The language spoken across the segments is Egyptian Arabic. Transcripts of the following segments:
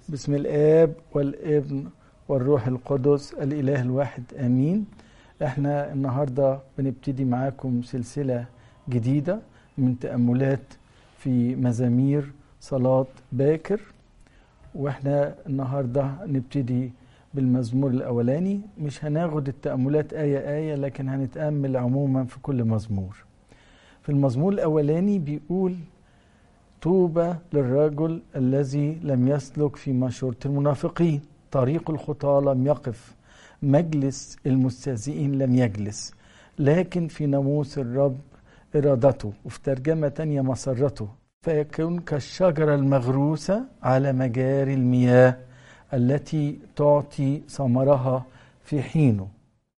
بسم الآب والابن والروح القدس الإله الواحد آمين احنا النهاردة بنبتدي معاكم سلسلة جديدة من تأملات في مزامير صلاة باكر واحنا النهاردة نبتدي بالمزمور الأولاني مش هناخد التأملات آية آية لكن هنتأمل عموما في كل مزمور في المزمور الأولاني بيقول طوبى للرجل الذي لم يسلك في مشورة المنافقين طريق الخطى لم يقف مجلس المستهزئين لم يجلس لكن في ناموس الرب إرادته وفي ترجمة تانية مسرته فيكون كالشجرة المغروسة على مجاري المياه التي تعطي ثمرها في حينه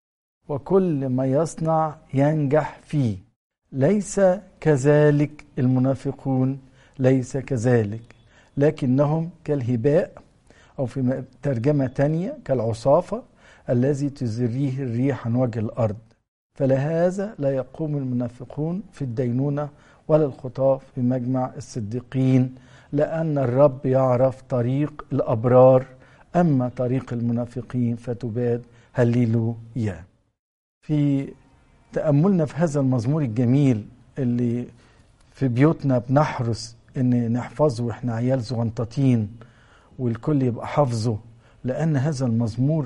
وكل ما يصنع ينجح فيه ليس كذلك المنافقون ليس كذلك لكنهم كالهباء أو في ترجمة تانية كالعصافة الذي تزريه الريح عن وجه الأرض فلهذا لا يقوم المنافقون في الدينونة ولا الخطاة في مجمع الصديقين لأن الرب يعرف طريق الأبرار أما طريق المنافقين فتباد هللويا في تأملنا في هذا المزمور الجميل اللي في بيوتنا بنحرص ان نحفظه واحنا عيال زغنطاطين والكل يبقى حافظه لان هذا المزمور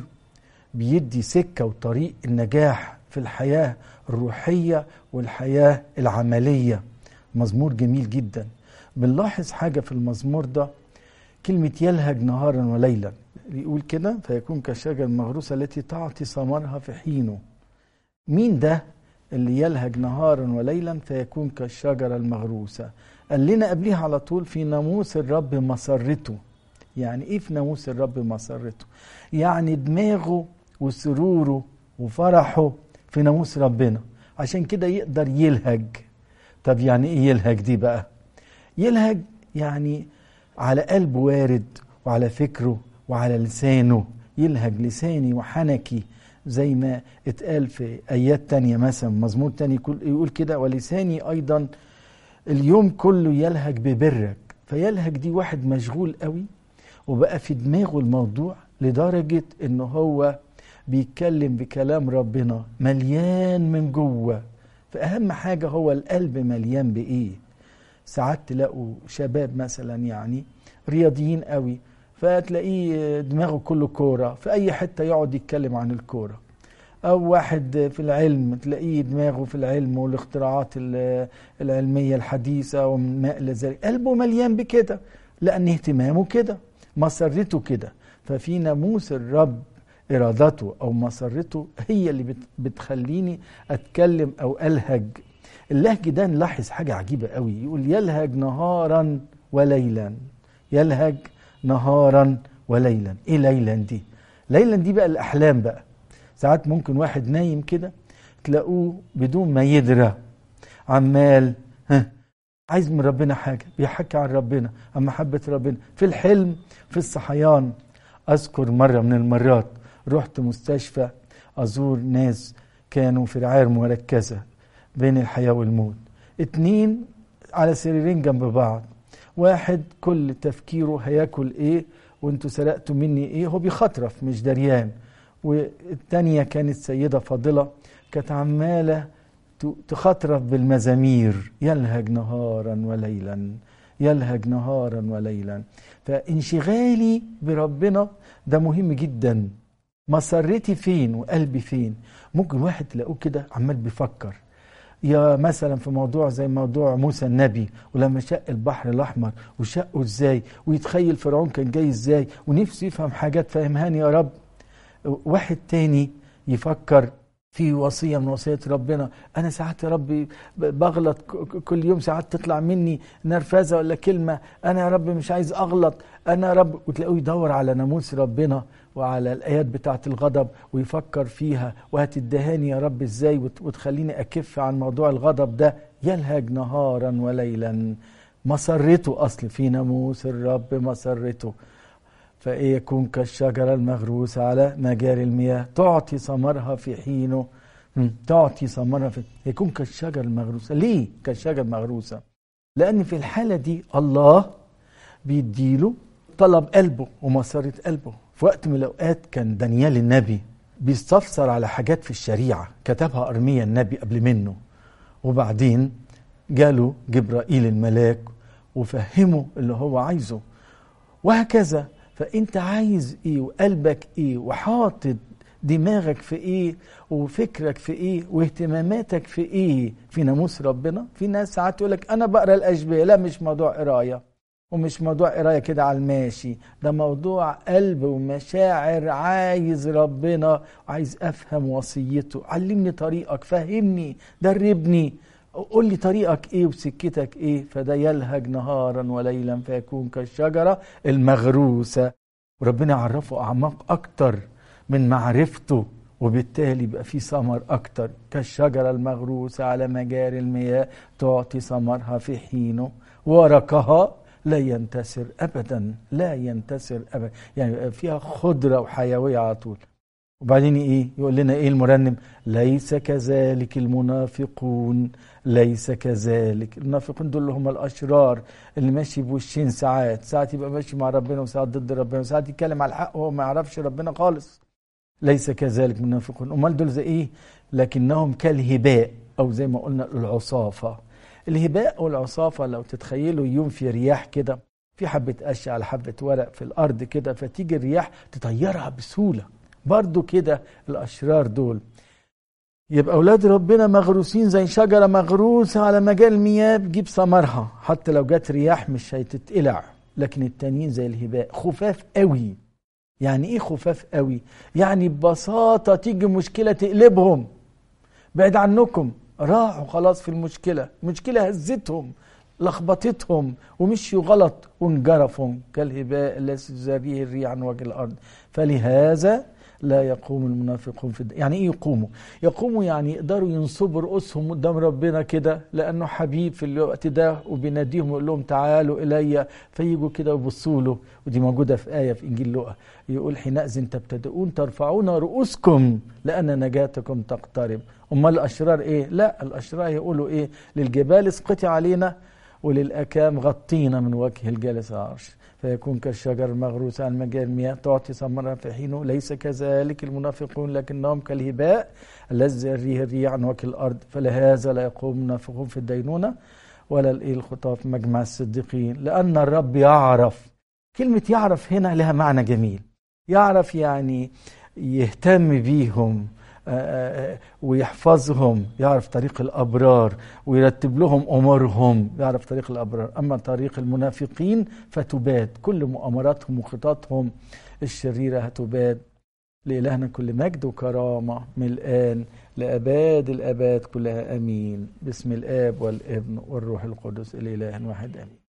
بيدي سكه وطريق النجاح في الحياه الروحيه والحياه العمليه مزمور جميل جدا بنلاحظ حاجه في المزمور ده كلمه يلهج نهارا وليلا بيقول كده فيكون كالشجر المغروسه التي تعطي ثمرها في حينه مين ده اللي يلهج نهارا وليلا فيكون كالشجره المغروسه قال لنا قبليها على طول في ناموس الرب مسرته يعني ايه في ناموس الرب مسرته يعني دماغه وسروره وفرحه في ناموس ربنا عشان كده يقدر يلهج طب يعني ايه يلهج دي بقى يلهج يعني على قلبه وارد وعلى فكره وعلى لسانه يلهج لساني وحنكي زي ما اتقال في ايات تانية مثلا مزمور تاني يقول كده ولساني ايضا اليوم كله يلهج ببرك فيلهج دي واحد مشغول قوي وبقى في دماغه الموضوع لدرجة ان هو بيتكلم بكلام ربنا مليان من جوه فأهم حاجة هو القلب مليان بإيه ساعات تلاقوا شباب مثلا يعني رياضيين قوي فتلاقيه دماغه كله كورة في أي حتة يقعد يتكلم عن الكورة أو واحد في العلم تلاقيه دماغه في العلم والاختراعات العلمية الحديثة وما إلى ذلك قلبه مليان بكده لأن اهتمامه كده مسرته كده ففي ناموس الرب إرادته أو مسرته هي اللي بتخليني أتكلم أو ألهج اللهج ده نلاحظ حاجة عجيبة قوي يقول يلهج نهارا وليلا يلهج نهارا وليلا ايه ليلا دي ليلا دي بقى الاحلام بقى ساعات ممكن واحد نايم كده تلاقوه بدون ما يدرى عمال ها عايز من ربنا حاجة بيحكي عن ربنا عن محبة ربنا في الحلم في الصحيان أذكر مرة من المرات رحت مستشفى أزور ناس كانوا في رعاية مركزة بين الحياة والموت اتنين على سريرين جنب بعض واحد كل تفكيره هياكل ايه وانتوا سرقتوا مني ايه هو بيخطرف مش دريان والتانية كانت سيدة فاضلة كانت عمالة تخطرف بالمزامير يلهج نهارا وليلا يلهج نهارا وليلا فانشغالي بربنا ده مهم جدا مسرتي فين وقلبي فين ممكن واحد تلاقوه كده عمال بيفكر يا مثلا في موضوع زي موضوع موسى النبي ولما شق البحر الاحمر وشقه ازاي ويتخيل فرعون كان جاي ازاي ونفسه يفهم حاجات فهمهاني يا رب واحد تاني يفكر في وصيه من وصيه ربنا انا ساعات يا رب بغلط كل يوم ساعات تطلع مني نرفزه ولا كلمه انا يا رب مش عايز اغلط انا يا رب وتلاقوه يدور على ناموس ربنا وعلى الايات بتاعه الغضب ويفكر فيها وهتدهاني يا رب ازاي وتخليني اكف عن موضوع الغضب ده يلهج نهارا وليلا مسرته اصل في ناموس الرب مسرته فإيه يكون كالشجرة المغروسة على مجاري المياه تعطي ثمرها في حينه تعطي ثمرها في يكون كالشجرة المغروسة ليه كالشجرة المغروسة لأن في الحالة دي الله بيديله طلب قلبه ومسارة قلبه في وقت من الأوقات كان دانيال النبي بيستفسر على حاجات في الشريعة كتبها أرميا النبي قبل منه وبعدين جاله جبرائيل الملاك وفهمه اللي هو عايزه وهكذا فانت عايز ايه وقلبك ايه وحاطط دماغك في ايه وفكرك في ايه واهتماماتك في ايه في ناموس ربنا في ناس ساعات تقول لك انا بقرا الاشبيه لا مش موضوع قرايه ومش موضوع قرايه كده على الماشي ده موضوع قلب ومشاعر عايز ربنا عايز افهم وصيته علمني طريقك فهمني دربني قول لي طريقك ايه وسكتك ايه فده يلهج نهارا وليلا فيكون كالشجره المغروسه وربنا يعرفه اعماق اكتر من معرفته وبالتالي يبقى في ثمر اكتر كالشجره المغروسه على مجاري المياه تعطي ثمرها في حينه ورقها لا ينتسر ابدا لا ينتسر ابدا يعني فيها خضره وحيويه على طول وبعدين ايه يقول لنا ايه المرنم ليس كذلك المنافقون ليس كذلك المنافقون دول هم الاشرار اللي ماشي بوشين ساعات ساعات يبقى ماشي مع ربنا وساعات ضد ربنا وساعات يتكلم على الحق وهو ما يعرفش ربنا خالص ليس كذلك المنافقون امال دول زي ايه لكنهم كالهباء او زي ما قلنا العصافه الهباء والعصافه لو تتخيلوا يوم في رياح كده في حبه قش على حبه ورق في الارض كده فتيجي الرياح تطيرها بسهوله برضو كده الاشرار دول يبقى اولاد ربنا مغروسين زي شجره مغروسه على مجال المياه بتجيب ثمرها حتى لو جت رياح مش هتتقلع لكن التانيين زي الهباء خفاف قوي يعني ايه خفاف قوي يعني ببساطه تيجي مشكله تقلبهم بعد عنكم راحوا خلاص في المشكله المشكله هزتهم لخبطتهم ومشيوا غلط وانجرفوا كالهباء الذي تزريه الريح عن وجه الارض فلهذا لا يقوم المنافقون في الدين. يعني ايه يقوموا يقوموا يعني يقدروا ينصبوا رؤوسهم قدام ربنا كده لانه حبيب في الوقت ده وبيناديهم ويقول لهم تعالوا الي فيجوا كده ويبصوا له ودي موجوده في ايه في انجيل لوقا يقول حينئذ تبتدئون ترفعون رؤوسكم لان نجاتكم تقترب امال الاشرار ايه لا الاشرار يقولوا ايه للجبال اسقطي علينا وللاكام غطينا من وجه الجالس على العرش فيكون كالشجر المغروس على مجال المياه تعطي ثمرها في حينه ليس كذلك المنافقون لكنهم كالهباء الذي يريه الريح عن وجه الارض فلهذا لا يقوم المنافقون في الدينونه ولا الايه الخطاه في مجمع الصديقين لان الرب يعرف كلمه يعرف هنا لها معنى جميل يعرف يعني يهتم بيهم ويحفظهم يعرف طريق الأبرار ويرتب لهم أمورهم يعرف طريق الأبرار أما طريق المنافقين فتباد كل مؤامراتهم وخططهم الشريرة هتباد لإلهنا كل مجد وكرامة من الآن لأباد الأباد كلها أمين باسم الآب والابن والروح القدس الإله واحد أمين